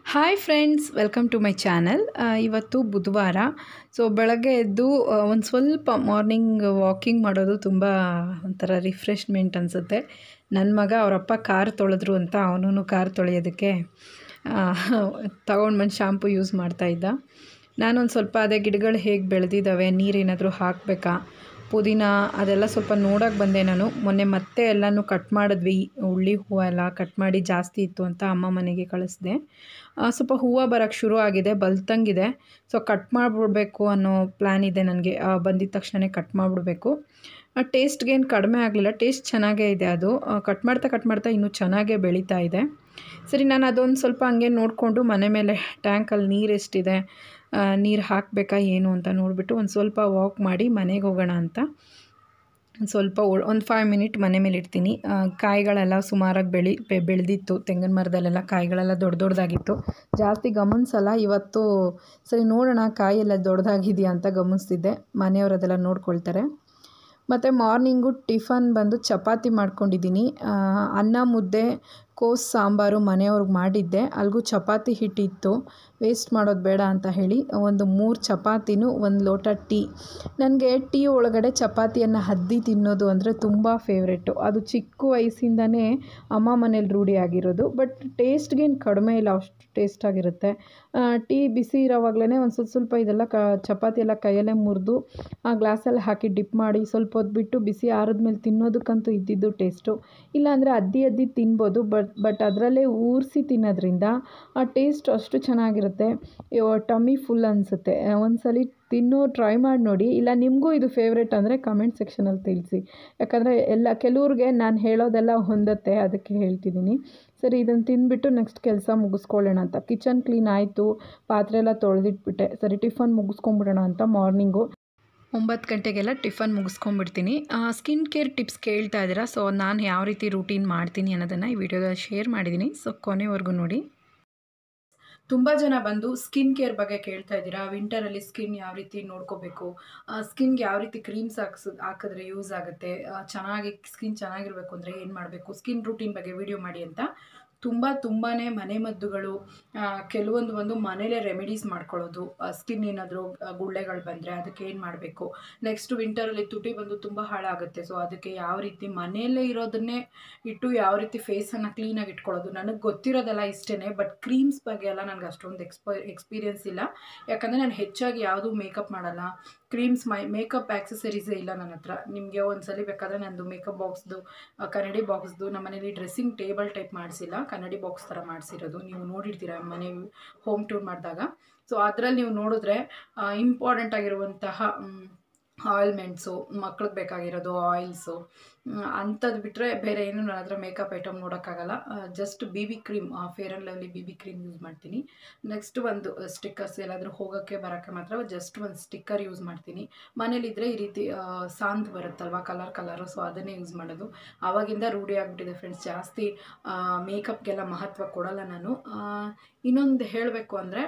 hi friends welcome to my channel ಇವತ್ತು ಬುಧವಾರ so ಬೆಳಗ್ಗೆ ಎದ್ದು ಒಂದು ಸ್ವಲ್ಪ ಮಾರ್ನಿಂಗ್ ವಾಕಿಂಗ್ ಮಾಡೋದು ತುಂಬ ಒಂಥರ ರಿಫ್ರೆಶ್ಮೆಂಟ್ ಅನಿಸುತ್ತೆ ನನ್ನ ಮಗ ಅವರಪ್ಪ ಕಾರ್ ತೊಳೆದ್ರು ಅಂತ ಅವನು ಕಾರ್ ತೊಳೆಯೋದಕ್ಕೆ ತಗೊಂಡು ಬಂದು ಶಾಂಪು ಯೂಸ್ ಮಾಡ್ತಾಯಿದ್ದ ನಾನೊಂದು ಸ್ವಲ್ಪ ಅದೇ ಗಿಡಗಳು ಹೇಗೆ ಬೆಳೆದಿದ್ದಾವೆ ನೀರೇನಾದರೂ ಹಾಕಬೇಕಾ ಪುದೀನ ಅದೆಲ್ಲ ಸ್ವಲ್ಪ ನೋಡೋಕೆ ಬಂದೆ ನಾನು ಮೊನ್ನೆ ಮತ್ತೆ ಎಲ್ಲನೂ ಕಟ್ ಮಾಡಿದ್ವಿ ಉಳ್ಳಿ ಹೂವು ಎಲ್ಲ ಕಟ್ ಮಾಡಿ ಜಾಸ್ತಿ ಇತ್ತು ಅಂತ ಅಮ್ಮ ಮನೆಗೆ ಕಳಿಸ್ದೆ ಸ್ವಲ್ಪ ಹೂವು ಬರೋಕ್ಕೆ ಶುರು ಆಗಿದೆ ಬಲ್ತಂಗಿದೆ ಸೊ ಕಟ್ ಮಾಡಿಬಿಡ್ಬೇಕು ಅನ್ನೋ ಪ್ಲ್ಯಾನ್ ಇದೆ ನನಗೆ ಬಂದಿದ ತಕ್ಷಣ ಕಟ್ ಮಾಡಿಬಿಡ್ಬೇಕು ಟೇಸ್ಟ್ಗೇನು ಕಡಿಮೆ ಆಗಲಿಲ್ಲ ಟೇಸ್ಟ್ ಚೆನ್ನಾಗೇ ಇದೆ ಅದು ಕಟ್ ಮಾಡ್ತಾ ಕಟ್ ಮಾಡ್ತಾ ಇನ್ನೂ ಚೆನ್ನಾಗೇ ಬೆಳೀತಾ ಇದೆ ಸರಿ ನಾನು ಅದೊಂದು ಸ್ವಲ್ಪ ಹಂಗೆ ನೋಡಿಕೊಂಡು ಮನೆ ಮೇಲೆ ಟ್ಯಾಂಕಲ್ಲಿ ನೀರು ಎಷ್ಟಿದೆ ನೀರು ಹಾಕಬೇಕಾ ಏನು ಅಂತ ನೋಡಿಬಿಟ್ಟು ಒಂದು ಸ್ವಲ್ಪ ವಾಕ್ ಮಾಡಿ ಮನೆಗೆ ಹೋಗೋಣ ಅಂತ ಒಂದು ಸ್ವಲ್ಪ ಒಂದು ಫೈವ್ ಮಿನಿಟ್ ಮನೆ ಮೇಲೆ ಇಡ್ತೀನಿ ಕಾಯಿಗಳೆಲ್ಲ ಸುಮಾರಾಗಿ ಬೆಳಿ ಬೆಳೆದಿತ್ತು ತೆಂಗಿನ ಮರದಲ್ಲೆಲ್ಲ ಕಾಯಿಗಳೆಲ್ಲ ದೊಡ್ಡ ದೊಡ್ಡದಾಗಿತ್ತು ಜಾಸ್ತಿ ಗಮನಿಸಲ್ಲ ಇವತ್ತು ಸರಿ ನೋಡೋಣ ಕಾಯೆಲ್ಲ ದೊಡ್ಡದಾಗಿದೆಯಾ ಅಂತ ಗಮನಿಸ್ತಿದ್ದೆ ಮನೆಯವರು ಅದೆಲ್ಲ ನೋಡ್ಕೊಳ್ತಾರೆ ಮತ್ತು ಮಾರ್ನಿಂಗು ಟಿಫನ್ ಬಂದು ಚಪಾತಿ ಮಾಡ್ಕೊಂಡಿದ್ದೀನಿ ಅನ್ನ ಮುದ್ದೆ ಕೋಸು ಸಾಂಬಾರು ಮನೆಯವ್ರಿಗೆ ಮಾಡಿದ್ದೆ ಅಲ್ಲಿಗೂ ಚಪಾತಿ ಹಿಟ್ಟಿತ್ತು ವೇಸ್ಟ್ ಮಾಡೋದು ಬೇಡ ಅಂತ ಹೇಳಿ ಒಂದು ಮೂರು ಚಪಾತಿನೂ ಒಂದು ಲೋಟ ಟೀ ನನಗೆ ಟೀ ಒಳಗಡೆ ಚಪಾತಿಯನ್ನು ಹದ್ದಿ ತಿನ್ನೋದು ಅಂದರೆ ತುಂಬ ಫೇವ್ರೆಟ್ಟು ಅದು ಚಿಕ್ಕ ವಯಸ್ಸಿಂದನೇ ಅಮ್ಮ ಮನೇಲಿ ರೂಢಿ ಆಗಿರೋದು ಬಟ್ ಟೇಸ್ಟ್ಗೇನು ಕಡಿಮೆ ಇಲ್ಲ ಅಷ್ಟು ಟೇಸ್ಟಾಗಿರುತ್ತೆ ಟೀ ಬಿಸಿ ಇರೋವಾಗಲೇ ಒಂದು ಸ್ವಲ್ಪ ಸ್ವಲ್ಪ ಇದೆಲ್ಲ ಕ ಚಪಾತಿ ಎಲ್ಲ ಕೈಯಲ್ಲೇ ಮುರಿದು ಆ ಗ್ಲಾಸಲ್ಲಿ ಹಾಕಿ ಡಿಪ್ ಮಾಡಿ ಸ್ವಲ್ಪ ಹೊತ್ತು ಬಿಟ್ಟು ಬಿಸಿ ಆರಿದ್ಮೇಲೆ ತಿನ್ನೋದಕ್ಕಂತೂ ಇದ್ದಿದ್ದು ಟೇಸ್ಟು ಇಲ್ಲಾಂದರೆ ಅದ್ದಿ ಅದ್ದಿ ತಿನ್ಬೋದು ಬಟ್ ಬಟ್ ಅದರಲ್ಲೇ ಊರಿಸಿ ತಿನ್ನೋದ್ರಿಂದ ಆ ಟೇಸ್ಟ್ ಅಷ್ಟು ಚೆನ್ನಾಗಿರುತ್ತೆ ಟಮ್ಮಿ ಫುಲ್ ಅನಿಸುತ್ತೆ ಒಂದ್ಸಲಿ ತಿನ್ನೋ ಟ್ರೈ ಮಾಡಿ ನೋಡಿ ಇಲ್ಲ ನಿಮಗೂ ಇದು ಫೇವ್ರೇಟ್ ಅಂದರೆ ಕಮೆಂಟ್ ಸೆಕ್ಷನಲ್ಲಿ ತಿಳಿಸಿ ಯಾಕಂದರೆ ಎಲ್ಲ ಕೆಲವ್ರಿಗೆ ನಾನು ಹೇಳೋದೆಲ್ಲ ಹೊಂದತ್ತೆ ಅದಕ್ಕೆ ಹೇಳ್ತಿದ್ದೀನಿ ಸರಿ ಇದನ್ನು ತಿಂದುಬಿಟ್ಟು ನೆಕ್ಸ್ಟ್ ಕೆಲಸ ಮುಗಿಸ್ಕೊಳ್ಳೋಣ ಅಂತ ಕಿಚನ್ ಕ್ಲೀನ್ ಆಯಿತು ಪಾತ್ರೆ ಎಲ್ಲ ತೊಳೆದಿಟ್ಬಿಟ್ಟೆ ಸರಿ ಟಿಫನ್ ಮುಗಿಸ್ಕೊಂಬಿಡೋಣ ಅಂತ ಮಾರ್ನಿಂಗು ಒಂಬತ್ತು ಗಂಟೆಗೆಲ್ಲ ಟಿಫನ್ ಮುಗಿಸ್ಕೊಂಬಿಡ್ತೀನಿ ಸ್ಕಿನ್ ಕೇರ್ ಟಿಪ್ಸ್ ಕೇಳ್ತಾ ಇದ್ದೀರಾ ಸೊ ನಾನು ಯಾವ ರೀತಿ ರೂಟೀನ್ ಮಾಡ್ತೀನಿ ಅನ್ನೋದನ್ನು ಈ ವಿಡಿಯೋದಲ್ಲಿ ಶೇರ್ ಮಾಡಿದ್ದೀನಿ ಸೊ ಕೊನೆವರೆಗೂ ನೋಡಿ ತುಂಬ ಜನ ಬಂದು ಸ್ಕಿನ್ ಕೇರ್ ಬಗ್ಗೆ ಕೇಳ್ತಾ ಇದ್ದೀರಾ ವಿಂಟರಲ್ಲಿ ಸ್ಕಿನ್ ಯಾವ ರೀತಿ ನೋಡ್ಕೋಬೇಕು ಸ್ಕಿನ್ಗೆ ಯಾವ ರೀತಿ ಕ್ರೀಮ್ಸ್ ಹಾಕ್ಸ್ ಹಾಕಿದ್ರೆ ಯೂಸ್ ಆಗುತ್ತೆ ಚೆನ್ನಾಗಿ ಸ್ಕಿನ್ ಚೆನ್ನಾಗಿರಬೇಕು ಅಂದರೆ ಏನು ಮಾಡಬೇಕು ಸ್ಕಿನ್ ರೂಟೀನ್ ಬಗ್ಗೆ ವಿಡಿಯೋ ಮಾಡಿ ಅಂತ ತುಂಬ ತುಂಬಾ ಮನೆ ಮದ್ದುಗಳು ಕೆಲವೊಂದು ಒಂದು ಮನೇಲೇ ರೆಮಿಡೀಸ್ ಮಾಡ್ಕೊಳ್ಳೋದು ಸ್ಕಿನ್ ಏನಾದರೂ ಗುಳ್ಳೆಗಳು ಬಂದರೆ ಅದಕ್ಕೆ ಏನು ಮಾಡಬೇಕು ನೆಕ್ಸ್ಟ್ ವಿಂಟರಲ್ಲಿ ತುಟಿ ಬಂದು ತುಂಬ ಹಾಳಾಗುತ್ತೆ ಸೊ ಅದಕ್ಕೆ ಯಾವ ರೀತಿ ಮನೆಯಲ್ಲೇ ಇರೋದನ್ನೇ ಇಟ್ಟು ಯಾವ ರೀತಿ ಫೇಸನ್ನು ಕ್ಲೀನಾಗಿ ಇಟ್ಕೊಳ್ಳೋದು ನನಗೆ ಗೊತ್ತಿರೋದೆಲ್ಲ ಇಷ್ಟೇ ಬಟ್ ಕ್ರೀಮ್ಸ್ ಬಗ್ಗೆ ಎಲ್ಲ ನನಗೆ ಅಷ್ಟೊಂದು ಎಕ್ಸ್ಪ ಎಕ್ಸ್ಪೀರಿಯನ್ಸ್ ಇಲ್ಲ ಯಾಕಂದರೆ ನಾನು ಹೆಚ್ಚಾಗಿ ಯಾವುದೂ ಮೇಕಪ್ ಮಾಡಲ್ಲ ಕ್ರೀಮ್ಸ್ ಮೈ ಮೇಕಪ್ ಆ್ಯಕ್ಸಸರೀಸೇ ಇಲ್ಲ ನನ್ನ ಹತ್ರ ನಿಮಗೆ ಒಂದು ಸಲ ಬೇಕಾದರೆ ನಂದು ಮೇಕಪ್ ಬಾಕ್ಸ್ದು ಕನ್ನಡಿ ಬಾಕ್ಸ್ದು ನಮ್ಮ ಮನೇಲಿ ಡ್ರೆಸ್ಸಿಂಗ್ ಟೇಬಲ್ ಟೈಪ್ ಮಾಡಿಸಿಲ್ಲ ಕನ್ನಡಿ ಬಾಕ್ಸ್ ಥರ ಮಾಡಿಸಿರೋದು ನೀವು ನೋಡಿರ್ತೀರ ಮನೆ ಹೋಮ್ ಟೂರ್ ಮಾಡಿದಾಗ ಸೊ ಅದರಲ್ಲಿ ನೀವು ನೋಡಿದ್ರೆ ಇಂಪಾರ್ಟೆಂಟ್ ಆಗಿರುವಂತಹ ಆಯಿಲ್ಮೆಂಟ್ಸು ಮಕ್ಳಿಗೆ ಬೇಕಾಗಿರೋದು ಆಯಿಲ್ಸು ಅಂಥದ್ದು ಬಿಟ್ಟರೆ ಬೇರೆ ಏನು ನನ್ನ ಹತ್ರ ಮೇಕಪ್ ಐಟಮ್ ನೋಡೋಕ್ಕಾಗಲ್ಲ just B B cream Fair and Lovely B B cream use ಮಾಡ್ತೀನಿ ನೆಕ್ಸ್ಟ್ ಒಂದು ಸ್ಟಿಕ್ಕರ್ಸ್ ಎಲ್ಲಾದರೂ ಹೋಗೋಕ್ಕೆ ಬರೋಕ್ಕೆ ಮಾತ್ರ ಜಸ್ಟ್ ಒಂದು ಸ್ಟಿಕ್ಕರ್ ಯೂಸ್ ಮಾಡ್ತೀನಿ ಮನೇಲಿದ್ದರೆ ಈ ರೀತಿ ಸಾಂದ್ ಬರುತ್ತಲ್ವ ಕಲರ್ ಕಲರು ಸೊ ಅದನ್ನೇ ಯೂಸ್ ಮಾಡೋದು ಆವಾಗಿಂದ ರೂಢಿ ಆಗಿಬಿಟ್ಟಿದೆ ಫ್ರೆಂಡ್ಸ್ ಜಾಸ್ತಿ ಮೇಕಪ್ಗೆಲ್ಲ ಮಹತ್ವ ಕೊಡಲ್ಲ ನಾನು ಇನ್ನೊಂದು ಹೇಳಬೇಕು ಅಂದರೆ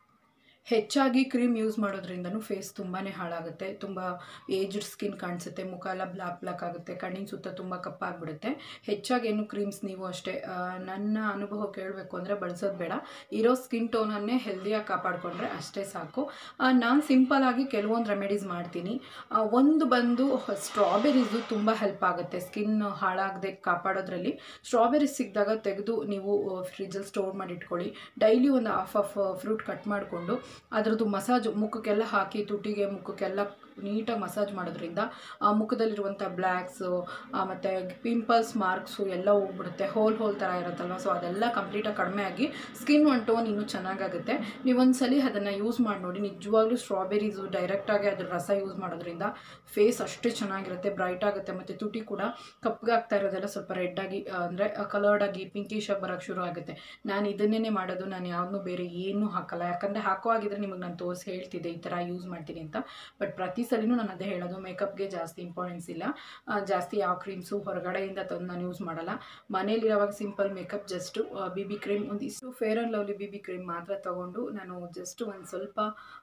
ಹೆಚ್ಚಾಗಿ ಕ್ರೀಮ್ ಯೂಸ್ ಮಾಡೋದ್ರಿಂದನೂ ಫೇಸ್ ತುಂಬಾ ಹಾಳಾಗುತ್ತೆ ತುಂಬ ಏಜ್ಡ್ ಸ್ಕಿನ್ ಕಾಣಿಸುತ್ತೆ ಮುಖ ಎಲ್ಲ ಬ್ಲ್ಯಾಕ್ ಬ್ಲ್ಯಾಕ್ ಆಗುತ್ತೆ ಕಣ್ಣಿನ ಸುತ್ತ ತುಂಬ ಕಪ್ಪಾಗಿಬಿಡುತ್ತೆ ಹೆಚ್ಚಾಗಿ ಏನು ಕ್ರೀಮ್ಸ್ ನೀವು ಅಷ್ಟೇ ನನ್ನ ಅನುಭವ ಕೇಳಬೇಕು ಅಂದರೆ ಬಳಸೋದು ಬೇಡ ಇರೋ ಸ್ಕಿನ್ ಟೋನನ್ನೇ ಹೆಲ್ದಿಯಾಗಿ ಕಾಪಾಡಿಕೊಂಡ್ರೆ ಅಷ್ಟೇ ಸಾಕು ನಾನು ಸಿಂಪಲಾಗಿ ಕೆಲವೊಂದು ರೆಮಿಡೀಸ್ ಮಾಡ್ತೀನಿ ಒಂದು ಬಂದು ಸ್ಟ್ರಾಬೆರೀಸು ತುಂಬ ಹೆಲ್ಪ್ ಆಗುತ್ತೆ ಸ್ಕಿನ್ ಹಾಳಾಗದೆ ಕಾಪಾಡೋದ್ರಲ್ಲಿ ಸ್ಟ್ರಾಬೆರೀಸ್ ಸಿಕ್ಕಿದಾಗ ತೆಗೆದು ನೀವು ಫ್ರಿಜ್ಜಲ್ಲಿ ಸ್ಟೋರ್ ಮಾಡಿ ಇಟ್ಕೊಳ್ಳಿ ಡೈಲಿ ಒಂದು ಹಾಫ್ ಆಫ್ ಫ್ರೂಟ್ ಕಟ್ ಮಾಡಿಕೊಂಡು ಅದರದ್ದು ಮಸಾಜು ಮುಖಕ್ಕೆಲ್ಲ ಹಾಕಿ ತುಟಿಗೆ ಮುಖಕ್ಕೆಲ್ಲ ನೀಟಾಗಿ ಮಸಾಜ್ ಮಾಡೋದ್ರಿಂದ ಆ ಮುಖದಲ್ಲಿರುವಂಥ ಬ್ಲ್ಯಾಕ್ಸು ಮತ್ತು ಪಿಂಪಲ್ಸ್ ಮಾರ್ಕ್ಸು ಎಲ್ಲ ಹೋಗ್ಬಿಡುತ್ತೆ ಹೋಲ್ ಹೋಲ್ ಥರ ಇರುತ್ತಲ್ವ ಸೊ ಅದೆಲ್ಲ ಕಂಪ್ಲೀಟಾಗಿ ಕಡಿಮೆ ಆಗಿ ಸ್ಕಿನ್ ಒನ್ ಟೋನ್ ಇನ್ನೂ ಚೆನ್ನಾಗಾಗುತ್ತೆ ನೀವು ಒಂದ್ಸಲಿ ಅದನ್ನು ಯೂಸ್ ಮಾಡಿ ನೋಡಿ ನಿಜವಾಗ್ಲೂ ಸ್ಟ್ರಾಬೆರೀಸು ಡೈರೆಕ್ಟಾಗಿ ಅದ್ರ ರಸ ಯೂಸ್ ಮಾಡೋದ್ರಿಂದ ಫೇಸ್ ಅಷ್ಟೇ ಚೆನ್ನಾಗಿರುತ್ತೆ ಬ್ರೈಟ್ ಆಗುತ್ತೆ ಮತ್ತು ತುಟಿ ಕೂಡ ಕಪ್ಪಗೆ ಆಗ್ತಾ ಇರೋದೆಲ್ಲ ಸ್ವಲ್ಪ ರೆಡ್ಡಾಗಿ ಅಂದರೆ ಕಲರ್ಡಾಗಿ ಪಿಂಕಿಶಾಗಿ ಬರೋಕ್ಕೆ ಶುರು ಆಗುತ್ತೆ ನಾನು ಇದನ್ನೇ ಮಾಡೋದು ನಾನು ಯಾವುದೂ ಬೇರೆ ಏನೂ ಹಾಕಲ್ಲ ಯಾಕಂದರೆ ಹಾಕೋ ಆಗಿದ್ರೆ ನಿಮಗೆ ನಾನು ತೋರಿಸಿ ಹೇಳ್ತಿದ್ದೆ ಈ ಥರ ಯೂಸ್ ಮಾಡ್ತೀನಿ ಅಂತ ಬಟ್ ಪ್ರತಿ ಸಲಿನೂ ನಾನು ಅದೇ ಹೇಳೋದು ಮೇಕಪ್ಗೆ ಜಾಸ್ತಿ ಇಂಪಾರ್ಟೆನ್ಸ್ ಇಲ್ಲ ಆ, ಜಾಸ್ತಿ ಯಾವ ಕ್ರೀಮ್ಸು ಹೊರಗಡೆಯಿಂದ ತಂದು ನಾನು ಯೂಸ್ ಮಾಡಲ್ಲ ಮನೇಲಿರೋವಾಗ simple makeup just B B cream ಒಂದಿಷ್ಟು Fair and Lovely B B cream ಮಾತ್ರ ತೊಗೊಂಡು ನಾನು ಜಸ್ಟ್ ಒಂದು ಸ್ವಲ್ಪ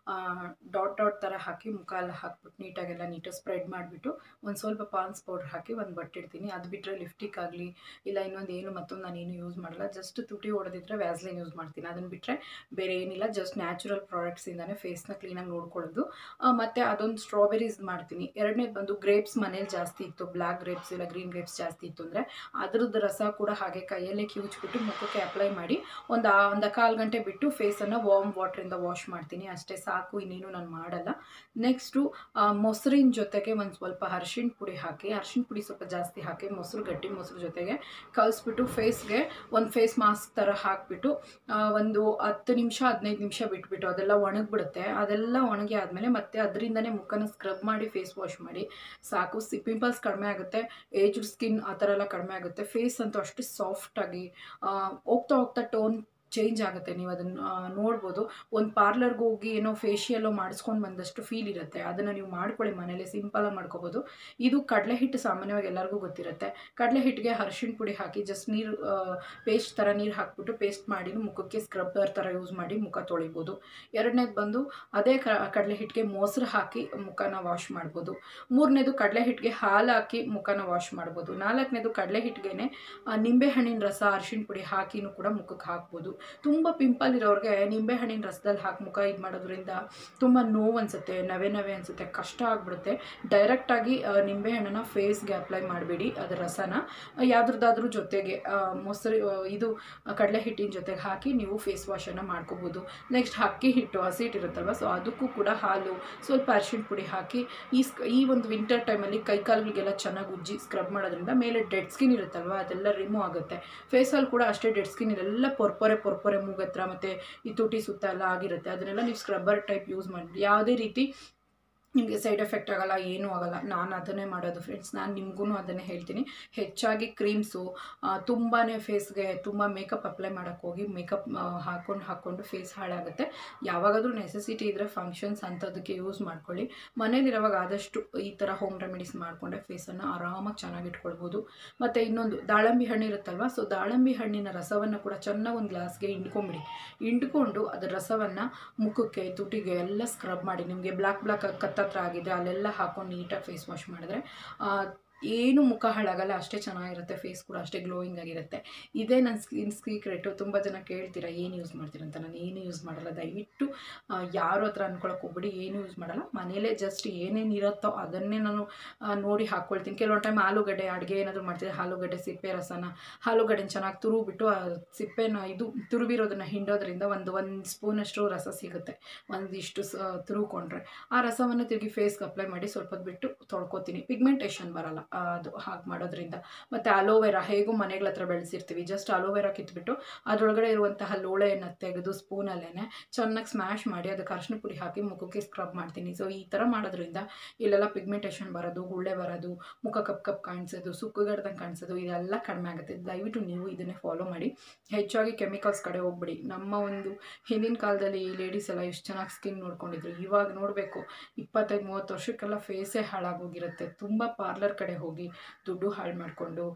ಡಾಟ್ ಡಾಟ್ ಥರ ಹಾಕಿ ಮುಖ ಎಲ್ಲ ಹಾಕ್ಬಿಟ್ಟು ನೀಟಾಗೆಲ್ಲ ನೀಟಾಗಿ ಸ್ಪ್ರೆಡ್ ಮಾಡಿಬಿಟ್ಟು ಒಂದು ಸ್ವಲ್ಪ ಪಾನ್ಸ್ ಪೌಡ್ರ್ ಹಾಕಿ ಒಂದು ಬಟ್ಟೆ ಇಡ್ತೀನಿ ಅದು ಬಿಟ್ಟರೆ ಲಿಫ್ಟಿಕ್ ಆಗಲಿ ಇಲ್ಲ ಇನ್ನೊಂದು ಏನು ಮತ್ತೊಂದು ನಾನು ಏನು ಯೂಸ್ ಮಾಡಲ್ಲ ಜಸ್ಟ್ ತುಟಿ ಹೊಡೆದಿದ್ರೆ ವ್ಯಾಸ್ಲೈನ್ ಯೂಸ್ ಮಾಡ್ತೀನಿ ಅದನ್ನು ಬಿಟ್ಟರೆ ಬೇರೆ ಏನಿಲ್ಲ ಜಸ್ಟ್ ನ್ಯಾಚುರಲ್ ಪ್ರಾಡಕ್ಟ್ಸಿಂದನೇ ಫೇಸ್ನ ಕ್ಲೀನಾಗಿ ನೋಡ್ಕೊಳ್ಳೋದು ಆ, ಮತ್ತೆ ಅದೊಂದು ಸ್ಟ್ರಾಬೆರೀಸ್ ಮಾಡ್ತೀನಿ ಎರಡನೇದು ಬಂದು ಗ್ರೇಪ್ಸ್ ಮನೇಲಿ ಜಾಸ್ತಿ ಇತ್ತು ಬ್ಲ್ಯಾಕ್ ಗ್ರೇಪ್ಸ್ ಇಲ್ಲ ಗ್ರೀನ್ ಗ್ರೇಪ್ಸ್ ಜಾಸ್ತಿ ಇತ್ತು ಅಂದರೆ ಅದ್ರದ್ದು ರಸ ಕೂಡ ಹಾಗೆ ಕೈಯಲ್ಲೇ ಕಿವುಚ್ಬಿಟ್ಟು ಮುಖಕ್ಕೆ ಅಪ್ಲೈ ಮಾಡಿ ಒಂದು ಒಂದು ಕಾಲು ಗಂಟೆ ಬಿಟ್ಟು ಫೇಸನ್ನು ವಾರ್ಮ್ ವಾಟ್ರಿಂದ ವಾಶ್ ಮಾಡ್ತೀನಿ ಅಷ್ಟೇ ಸಾಕು ಇನ್ನೇನು ನಾನು ಮಾಡಲ್ಲ ನೆಕ್ಸ್ಟು ಮೊಸರಿನ ಜೊತೆಗೆ ಒಂದು ಸ್ವಲ್ಪ ಅರ್ಶಿಣ ಪುಡಿ ಹಾಕಿ ಅರ್ಶಿಣ ಪುಡಿ ಸ್ವಲ್ಪ ಜಾಸ್ತಿ ಹಾಕಿ ಮೊಸರು ಗಟ್ಟಿ ಮೊಸರು ಜೊತೆಗೆ ಕಲಿಸ್ಬಿಟ್ಟು ಫೇಸ್ಗೆ ಒಂದು ಫೇಸ್ ಮಾಸ್ಕ್ ಥರ ಹಾಕಿಬಿಟ್ಟು ಒಂದು ಹತ್ತು ನಿಮಿಷ ಹದಿನೈದು ನಿಮಿಷ ಬಿಟ್ಬಿಟ್ಟು ಅದೆಲ್ಲ ಒಣಗಿಬಿಡುತ್ತೆ ಅದೆಲ್ಲ ಒಣಗಿ ಆದಮೇಲೆ ಮತ್ತೆ ಅದರಿಂದನೇ ಮುಖನ ಸ್ಕ್ರಬ್ ಮಾಡಿ ಫೇಸ್ ವಾಶ್ ಮಾಡಿ ಸಾಕು ಸಿ ಪಿಂಪಲ್ಸ್ ಕಡಿಮೆ ಆಗುತ್ತೆ ಏಜ್ಡ್ ಸ್ಕಿನ್ ಆ ಥರ ಎಲ್ಲ ಕಡಿಮೆ ಆಗುತ್ತೆ ಫೇಸ್ ಅಂತೂ ಅಷ್ಟು ಸಾಫ್ಟಾಗಿ ಹೋಗ್ತಾ ಹೋಗ್ತಾ ಟೋನ್ ಚೇಂಜ್ ಆಗುತ್ತೆ ನೀವು ಅದನ್ನು ನೋಡ್ಬೋದು ಒಂದು ಪಾರ್ಲರ್ಗೆ ಹೋಗಿ ಏನೋ ಫೇಶಿಯಲ್ಲೋ ಮಾಡಿಸ್ಕೊಂಡು ಬಂದಷ್ಟು ಫೀಲ್ ಇರುತ್ತೆ ಅದನ್ನು ನೀವು ಮಾಡ್ಕೊಳ್ಳಿ ಮನೇಲಿ ಸಿಂಪಲಾಗಿ ಮಾಡ್ಕೋಬೋದು ಇದು ಕಡಲೆ ಹಿಟ್ಟು ಸಾಮಾನ್ಯವಾಗಿ ಎಲ್ಲರಿಗೂ ಗೊತ್ತಿರುತ್ತೆ ಕಡಲೆ ಹಿಟ್ಟಿಗೆ ಅರಿಶಿಣ ಪುಡಿ ಹಾಕಿ ಜಸ್ಟ್ ನೀರು ಪೇಸ್ಟ್ ಥರ ನೀರು ಹಾಕ್ಬಿಟ್ಟು ಪೇಸ್ಟ್ ಮಾಡಿ ಮುಖಕ್ಕೆ ಸ್ಕ್ರಬ್ಬರ್ ಥರ ಯೂಸ್ ಮಾಡಿ ಮುಖ ತೊಳಿಬೋದು ಎರಡನೇದು ಬಂದು ಅದೇ ಕ ಕಡಲೆ ಹಿಟ್ಟಿಗೆ ಮೊಸರು ಹಾಕಿ ಮುಖನ ವಾಶ್ ಮಾಡ್ಬೋದು ಮೂರನೇದು ಕಡಲೆ ಹಿಟ್ಟಿಗೆ ಹಾಲು ಹಾಕಿ ಮುಖನ ವಾಶ್ ಮಾಡ್ಬೋದು ನಾಲ್ಕನೇದು ಕಡಲೆ ಹಿಟ್ಟಿಗೆನೆ ನಿಂಬೆ ಹಣ್ಣಿನ ರಸ ಅರಿಶಿಣ ಪುಡಿ ಹಾಕಿನೂ ಕೂಡ ಮುಖಕ್ಕೆ ಹಾಕ್ಬೋದು ತುಂಬ ಪಿಂಪಲ್ ಇರೋರಿಗೆ ನಿಂಬೆ ಹಣ್ಣಿನ ರಸದಲ್ಲಿ ಹಾಕಿ ಮುಖ ಇದು ಮಾಡೋದ್ರಿಂದ ತುಂಬ ನೋವು ಅನಿಸುತ್ತೆ ನವೆ ನವೆ ಅನಿಸುತ್ತೆ ಕಷ್ಟ ಆಗಿಬಿಡುತ್ತೆ ಡೈರೆಕ್ಟಾಗಿ ನಿಂಬೆ ಹಣ್ಣನ್ನು ಫೇಸ್ಗೆ ಅಪ್ಲೈ ಮಾಡಬೇಡಿ ಅದರ ರಸನ ಯಾವ್ದ್ರದ್ದಾದ್ರೂ ಜೊತೆಗೆ ಆ, ಮೊಸರು ಆ, ಇದು ಕಡಲೆ ಹಿಟ್ಟಿನ ಜೊತೆಗೆ ಹಾಕಿ ನೀವು ಫೇಸ್ ವಾಶನ್ನು ಮಾಡ್ಕೋಬೋದು ನೆಕ್ಸ್ಟ್ ಅಕ್ಕಿ ಹಿಟ್ಟು ಹಸಿ ಹಿಟ್ಟಿರುತ್ತಲ್ವ ಸೊ ಅದಕ್ಕೂ ಕೂಡ ಹಾಲು ಸ್ವಲ್ಪ ಅರಿಶಿಣ ಪುಡಿ ಹಾಕಿ ಈ ಸ್ಕ್ ಈ ಒಂದು ವಿಂಟರ್ ಟೈಮಲ್ಲಿ ಕೈಕಾಲುಗಳಿಗೆಲ್ಲ ಚೆನ್ನಾಗಿ ಉಜ್ಜಿ ಸ್ಕ್ರಬ್ ಮಾಡೋದ್ರಿಂದ ಮೇಲೆ ಡೆಡ್ ಸ್ಕಿನ್ ಇರುತ್ತಲ್ವ ಅದೆಲ್ಲ ರಿಮೂವ್ ಆಗುತ್ತೆ ಫೇಸಲ್ಲಿ ಕೂಡ ಅಷ್ಟೇ ಡೆಡ್ ಸ್ಕಿನ್ ಇದೆಲ್ಲ ಪೊರ್ಪೊರೆ ಪೊರ್ಪೊರೆ ಮೂಗತ್ರ ಮತ್ತು ಈ ತುಟಿ ಸುತ್ತ ಎಲ್ಲ ಆಗಿರುತ್ತೆ ಅದನ್ನೆಲ್ಲ ನೀವು ಸ್ಕ್ರಬ್ಬರ್ ಟೈಪ್ ಯೂಸ್ ಮಾಡಿ ಯಾವುದೇ ರೀತಿ ನಿಮಗೆ ಸೈಡ್ ಎಫೆಕ್ಟ್ ಆಗಲ್ಲ ಏನೂ ಆಗಲ್ಲ ನಾನು ಅದನ್ನೇ ಮಾಡೋದು ಫ್ರೆಂಡ್ಸ್ ನಾನು ನಿಮಗೂ ಅದನ್ನೇ ಹೇಳ್ತೀನಿ ಹೆಚ್ಚಾಗಿ ಕ್ರೀಮ್ಸು ತುಂಬಾ ಫೇಸ್ಗೆ ತುಂಬ ಮೇಕಪ್ ಅಪ್ಲೈ ಮಾಡೋಕ್ಕೆ ಹೋಗಿ ಮೇಕಪ್ ಹಾಕ್ಕೊಂಡು ಹಾಕ್ಕೊಂಡು ಫೇಸ್ ಹಾಳಾಗುತ್ತೆ ಯಾವಾಗಾದರೂ ನೆಸೆಸಿಟಿ ಇದ್ದರೆ ಫಂಕ್ಷನ್ಸ್ ಅಂಥದ್ದಕ್ಕೆ ಯೂಸ್ ಮಾಡ್ಕೊಳ್ಳಿ ಮನೇಲಿರುವಾಗ ಆದಷ್ಟು ಈ ಥರ ಹೋಮ್ ರೆಮಿಡೀಸ್ ಮಾಡಿಕೊಂಡ್ರೆ ಫೇಸನ್ನು ಆರಾಮಾಗಿ ಚೆನ್ನಾಗಿ ಇಟ್ಕೊಳ್ಬೋದು ಮತ್ತು ಇನ್ನೊಂದು ದಾಳಂಬಿ ಹಣ್ಣು ಇರುತ್ತಲ್ವ ಸೊ ದಾಳಂಬಿ ಹಣ್ಣಿನ ರಸವನ್ನು ಕೂಡ ಚೆನ್ನಾಗಿ ಒಂದು ಗ್ಲಾಸ್ಗೆ ಹಿಂಡ್ಕೊಂಬಿಡಿ ಹಿಂಡ್ಕೊಂಡು ಅದರ ರಸವನ್ನು ಮುಖಕ್ಕೆ ತುಟಿಗೆ ಎಲ್ಲ ಸ್ಕ್ರಬ್ ಮಾಡಿ ನಿಮಗೆ ಬ್ಲ್ಯಾಕ್ ಬ್ಲ್ಯಾಕ್ ಕತ್ತ ಹತ್ರ ಆಗಿದೆ ಅಲ್ಲೆಲ್ಲ ಹಾಕೊಂಡು ನೀಟಾಗಿ ಫೇಸ್ ವಾಶ್ ಮಾಡಿದ್ರೆ ಆ, ಏನು ಮುಖ ಹಾಳಾಗಲ್ಲ ಅಷ್ಟೇ ಚೆನ್ನಾಗಿರುತ್ತೆ ಫೇಸ್ ಕೂಡ ಅಷ್ಟೇ ಗ್ಲೋಯಿಂಗ್ ಆಗಿರುತ್ತೆ ಇದೇ ನನ್ನ ಸ್ಕಿನ್ ಸೀಕ್ರೆಟು ತುಂಬ ಜನ ಕೇಳ್ತೀರಾ ಏನು ಯೂಸ್ ಮಾಡ್ತೀರಂತ ನಾನು ಏನು ಯೂಸ್ ಮಾಡಲ್ಲ ದಯವಿಟ್ಟು ಆ, ಯಾರು ಹತ್ರ ಅನ್ಕೊಳಕ್ಕೆ ಹೋಗ್ಬಿಡಿ ಏನು ಯೂಸ್ ಮಾಡಲ್ಲ ಮನೇಲೇ ಜಸ್ಟ್ ಏನೇನು ಇರುತ್ತೋ ಅದನ್ನೇ ನಾನು ಆ, ನೋಡಿ ಹಾಕ್ಕೊಳ್ತೀನಿ ಕೆಲವೊಂದು ಟೈಮ್ ಆಲೂಗಡ್ಡೆ ಅಡುಗೆ ಏನಾದರೂ ಮಾಡ್ತಿದ್ರೆ ಆಲೂಗಡ್ಡೆ ಸಿಪ್ಪೆ ರಸನ ಆಲೂಗಡ್ಡೆನ ಚೆನ್ನಾಗಿ ತುರುಬಿಟ್ಟು ಆ ಸಿಪ್ಪೆನ ಇದು ತುರುಬಿರೋದನ್ನ ಹಿಂಡೋದ್ರಿಂದ ಒಂದು ಒಂದು ಸ್ಪೂನಷ್ಟು ರಸ ಸಿಗುತ್ತೆ ಒಂದಿಷ್ಟು ಸ ತುರುಕೊಂಡ್ರೆ ಆ ರಸವನ್ನು ತಿರುಗಿ ಫೇಸ್ಗೆ ಅಪ್ಲೈ ಮಾಡಿ ಸ್ವಲ್ಪ ಹೊತ್ತು ಬಿಟ್ಟು ತೊಳ್ಕೊತೀನಿ ಪಿಗ್ಮೆಂಟೇಷನ್ ಬರಲ್ಲ ಆ, ಅದು ಹಾಗೆ ಮಾಡೋದ್ರಿಂದ ಮತ್ತು ಅಲೋವೆರಾ ಹೇಗೂ ಮನೆಗಳ ಹತ್ರ ಬೆಳೆಸಿರ್ತೀವಿ ಜಸ್ಟ್ ಅಲೋವೆರಾ ಕಿತ್ಬಿಟ್ಟು ಅದರೊಳಗಡೆ ಇರುವಂತಹ ಲೋಳೆಯನ್ನು ತೆಗೆದು ಸ್ಪೂನಲ್ಲೇ ಚೆನ್ನಾಗಿ ಸ್ಮ್ಯಾಶ್ ಮಾಡಿ ಅದಕ್ಕೆ ಅರಿಶಿನ ಪುಡಿ ಹಾಕಿ ಮುಖಕ್ಕೆ ಸ್ಕ್ರಬ್ ಮಾಡ್ತೀನಿ ಸೊ ಈ ಥರ ಮಾಡೋದ್ರಿಂದ ಇಲ್ಲೆಲ್ಲ ಪಿಗ್ಮೆಂಟೇಷನ್ ಬರೋದು ಗುಳ್ಳೆ ಬರೋದು ಮುಖ ಕಪ್ ಕಪ್ ಕಾಣಿಸೋದು ಸುಕ್ಕುಗಡ್ದಂಗೆ ಕಾಣಿಸೋದು ಇದೆಲ್ಲ ಕಡಿಮೆ ಆಗುತ್ತೆ ದಯವಿಟ್ಟು ನೀವು ಇದನ್ನೇ ಫಾಲೋ ಮಾಡಿ ಹೆಚ್ಚಾಗಿ ಕೆಮಿಕಲ್ಸ್ ಕಡೆ ಹೋಗ್ಬಿಡಿ ನಮ್ಮ ಒಂದು ಹಿಂದಿನ ಕಾಲದಲ್ಲಿ ಲೇಡೀಸ್ ಎಲ್ಲ ಎಷ್ಟು ಚೆನ್ನಾಗಿ ಸ್ಕಿನ್ ನೋಡ್ಕೊಂಡಿದ್ರು ಇವಾಗ ನೋಡಬೇಕು ಇಪ್ಪತ್ತೈದು ಮೂವತ್ತು ವರ್ಷಕ್ಕೆಲ್ಲ ಫೇಸೇ ಹಾಳಾಗೋಗಿರುತ್ತೆ ತುಂಬ ಪಾರ್ಲರ್ ಕಡೆ ಹೋಗಿ ದುಡ್ಡು ಹಾಳು ಮಾಡಿಕೊಂಡು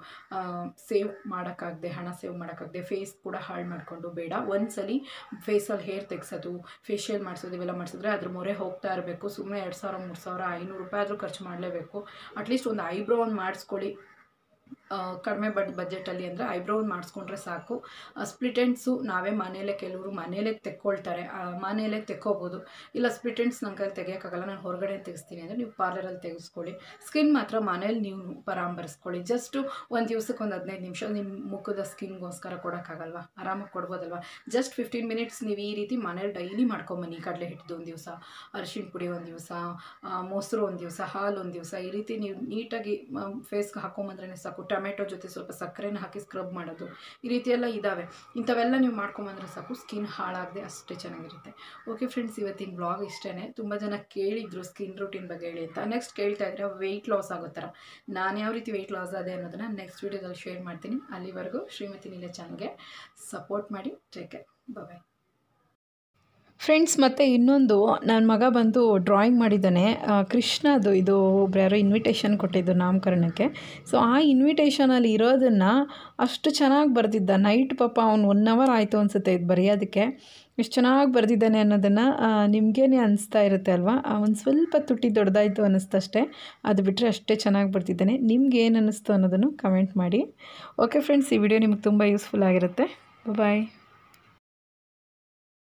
ಸೇವ್ ಮಾಡೋಕ್ಕಾಗದೆ ಹಣ ಸೇವ್ ಮಾಡೋಕ್ಕಾಗದೆ ಫೇಸ್ ಕೂಡ ಹಾಳು ಮಾಡಿಕೊಂಡು ಬೇಡ ಒಂದ್ಸಲಿ ಫೇಸಲ್ಲಿ ಹೇರ್ ತೆಗ್ಸೋದು ಫೇಶಿಯಲ್ ಮಾಡಿಸೋದು ಇವೆಲ್ಲ ಮಾಡಿಸಿದ್ರೆ ಅದ್ರ ಮೊರೆ ಹೋಗ್ತಾ ಇರಬೇಕು ಸುಮ್ಮನೆ ಎರಡು ಸಾವಿರ ಮೂರು ಸಾವಿರ ಐನೂರು ರೂಪಾಯಿ ಆದರೂ ಖರ್ಚು ಮಾಡಲೇಬೇಕು ಅಟ್ಲೀಸ್ಟ್ ಒಂದು ಐಬ್ರೋ ಒಂದು ಮಾಡಿಸ್ಕೊಳ್ಳಿ ಆ, ಕಡಿಮೆ ಬಡ್ ಬಜೆಟಲ್ಲಿ ಅಂದರೆ ಐಬ್ರೋ ಒಂದು ಮಾಡಿಸ್ಕೊಂಡ್ರೆ ಸಾಕು ಸ್ಪ್ಲಿಟೆಂಟ್ಸು ನಾವೇ ಮನೇಲೇ ಕೆಲವರು ಮನೇಲೇ ತೆಕ್ಕೊಳ್ತಾರೆ ಆ, ಮನೇಲೇ ತೆಕ್ಕೋಬೋದು ಇಲ್ಲ ಸ್ಪ್ಲಿಟೆಂಟ್ಸ್ ನನ್ನ ಕೈಲಿ ತೆಗಿಯೋಕ್ಕಾಗಲ್ಲ ನಾನು ಹೊರಗಡೆ ತೆಗಿಸ್ತೀನಿ ಅಂದರೆ ನೀವು ಪಾರ್ಲರಲ್ಲಿ ತೆಗೆಸ್ಕೊಳ್ಳಿ ಸ್ಕಿನ್ ಮಾತ್ರ ಮನೇಲಿ ನೀವು ಪರಾಮರಿಸ್ಕೊಳ್ಳಿ ಜಸ್ಟು ಒಂದು ದಿವ್ಸಕ್ಕೆ ಒಂದು ಹದಿನೈದು ನಿಮಿಷ ನಿಮ್ಮ ಮುಖದ ಸ್ಕಿನ್ಗೋಸ್ಕರ ಕೊಡೋಕ್ಕಾಗಲ್ವಾ ಆರಾಮಾಗಿ ಕೊಡ್ಬೋದಲ್ವಾ ಜಸ್ಟ್ ಫಿಫ್ಟೀನ್ ಮಿನಿಟ್ಸ್ ನೀವು ಈ ರೀತಿ ಮನೇಲಿ ಡೈಲಿ ಮಾಡ್ಕೊಂಬನ್ನಿ ಕಡಲೆ ಹಿಟ್ಟಿದ್ದು ಒಂದು ದಿವಸ ಅರಿಶಿಣ ಪುಡಿ ಒಂದು ದಿವಸ ಮೊಸರು ಒಂದು ದಿವಸ ಹಾಲು ಒಂದು ದಿವಸ ಈ ರೀತಿ ನೀವು ನೀಟಾಗಿ ಫೇಸ್ಗೆ ಹಾಕೊಂಬಂದ್ರೆ ಸಾಕು ಟೊಮೆಟೊ ಜೊತೆ ಸ್ವಲ್ಪ ಸಕ್ಕರೆನ ಹಾಕಿ ಸ್ಕ್ರಬ್ ಮಾಡೋದು ಈ ರೀತಿ ಎಲ್ಲ ಇದ್ದಾವೆ ಇಂಥವೆಲ್ಲ ನೀವು ಮಾಡ್ಕೊಂಬಂದ್ರೆ ಸಾಕು ಸ್ಕಿನ್ ಹಾಳಾಗದೆ ಅಷ್ಟೇ ಚೆನ್ನಾಗಿರುತ್ತೆ ಓಕೆ ಫ್ರೆಂಡ್ಸ್ ಇವತ್ತಿನ ಬ್ಲಾಗ್ ಇಷ್ಟೇ ತುಂಬ ಜನ ಕೇಳಿದ್ರು ಸ್ಕಿನ್ ರೂಟೀನ್ ಬಗ್ಗೆ ಹೇಳಿ ಅಂತ ನೆಕ್ಸ್ಟ್ ಕೇಳ್ತಾ ಇದ್ರೆ ವೆಯ್ಟ್ ಲಾಸ್ ಆಗೋ ಥರ ನಾನು ಯಾವ ರೀತಿ ವೆಯ್ಟ್ ಲಾಸ್ ಅದೇ ಅನ್ನೋದನ್ನು ನೆಕ್ಸ್ಟ್ ವೀಡಿಯೋದಲ್ಲಿ ಶೇರ್ ಮಾಡ್ತೀನಿ ಅಲ್ಲಿವರೆಗೂ ಶ್ರೀಮತಿ ನೀಲ ಚಾನಲ್ಗೆ ಸಪೋರ್ಟ್ ಮಾಡಿ ಟೇಕ್ ಕೇರ್ ಬಾಯ್ ಫ್ರೆಂಡ್ಸ್ ಮತ್ತು ಇನ್ನೊಂದು ನನ್ನ ಮಗ ಬಂದು ಡ್ರಾಯಿಂಗ್ ಮಾಡಿದ್ದಾನೆ ಆ, ಕೃಷ್ಣದು ಇದು ಒಬ್ರು ಯಾರೋ ಇನ್ವಿಟೇಷನ್ ಕೊಟ್ಟಿದ್ದು ನಾಮಕರಣಕ್ಕೆ ಸೊ ಆ ಇನ್ವಿಟೇಷನಲ್ಲಿ ಇರೋದನ್ನು ಅಷ್ಟು ಚೆನ್ನಾಗಿ ಬರೆದಿದ್ದ ನೈಟ್ ಪಾಪ ಅವ್ನು ಒನ್ ಅವರ್ ಆಯಿತು ಅನಿಸುತ್ತೆ ಇದು ಬರೆಯೋದಕ್ಕೆ ಎಷ್ಟು ಚೆನ್ನಾಗಿ ಬರೆದಿದ್ದಾನೆ ಅನ್ನೋದನ್ನು ನಿಮಗೇನೆ ಅನಿಸ್ತಾ ಇರುತ್ತೆ ಅಲ್ವಾ ಒಂದು ಸ್ವಲ್ಪ ತುಟಿ ದೊಡ್ಡದಾಯಿತು ಅನ್ನಿಸ್ತಷ್ಟೇ ಅದು ಬಿಟ್ಟರೆ ಅಷ್ಟೇ ಚೆನ್ನಾಗಿ ಬರ್ತಿದ್ದಾನೆ ನಿಮ್ಗೆ ಏನು ಅನ್ನಿಸ್ತು ಅನ್ನೋದನ್ನು ಕಮೆಂಟ್ ಮಾಡಿ ಓಕೆ ಫ್ರೆಂಡ್ಸ್ ಈ ವಿಡಿಯೋ ನಿಮ್ಗೆ ತುಂಬ ಯೂಸ್ಫುಲ್ ಆಗಿರುತ್ತೆ ಬಾಯ್